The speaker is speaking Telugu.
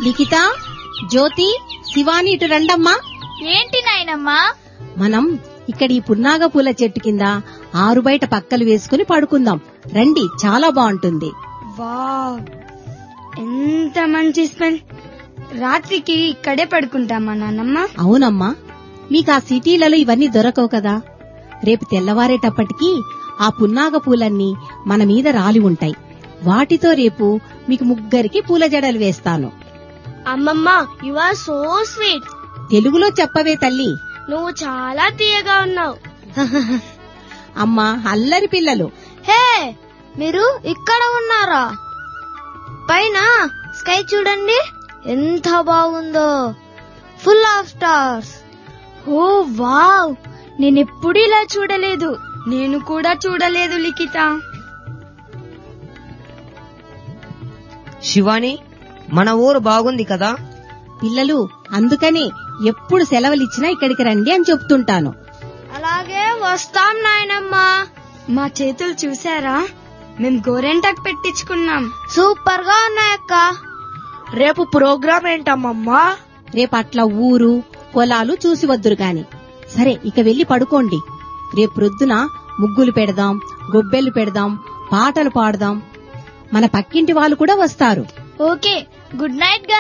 లిఖిత జ్యోతి శివాని ఇటు రండమ్మా ఏంటి నాయనమ్మా మనం ఇక్కడ ఈ పున్నాగ పూల చెట్టు కింద ఆరు బయట పక్కలు వేసుకుని పడుకుందాం రండి చాలా బాగుంటుంది వావ్ ఎంత మంచి స్మెల్ రాత్రికి ఇక్కడే పడుకుంటామా నాన్నమ్మ అవునమ్మా మీకు ఆ సిటీలలో ఇవన్నీ దొరకవు కదా రేపు తెల్లవారేటప్పటికి ఆ పున్నాగ పూలన్నీ మన మీద రాలి ఉంటాయి వాటితో రేపు మీకు ముగ్గురికి పూల జడలు వేస్తాను అమ్మమ్మ యు ఆర్ సో స్వీట్ తెలుగులో చెప్పవే తల్లి నువ్వు చాలా తీయగా ఉన్నావు అమ్మా అల్లరి పిల్లలు హే మీరు ఇక్కడ ఉన్నారా పైన స్కై చూడండి ఎంత బాగుందో full of stars oh wow నేను ఎప్పుడు ఇలా చూడలేదు నేను కూడా చూడలేదు లిఖిత శివాని మన ఊరు బాగుంది కదా పిల్లలు అందుకనే ఎప్పుడు సెలవులిచ్చినా ఇక్కడికి రండి అని చెప్తుంటాను అలాగే వస్తాం నాయనమ్మా మా చేతులు చూసారా మేం గోరెంటాకు పెట్టించుకున్నాం సూపర్ గా ఉన్నాయక్క రేపు ప్రోగ్రామ్ ఏంటమ్మమ్మా రేపు అట్లా ఊరు పొలాలు చూసి వద్దురు గాని సరే ఇక వెళ్లి పడుకోండి రేపు ప్రొద్దున ముగ్గులు పెడదాం గొబ్బెలు పెడదాం పాటలు పాడదాం మన పక్కింటి వాళ్ళు కూడా వస్తారు ఓకే గుడ్ నైట్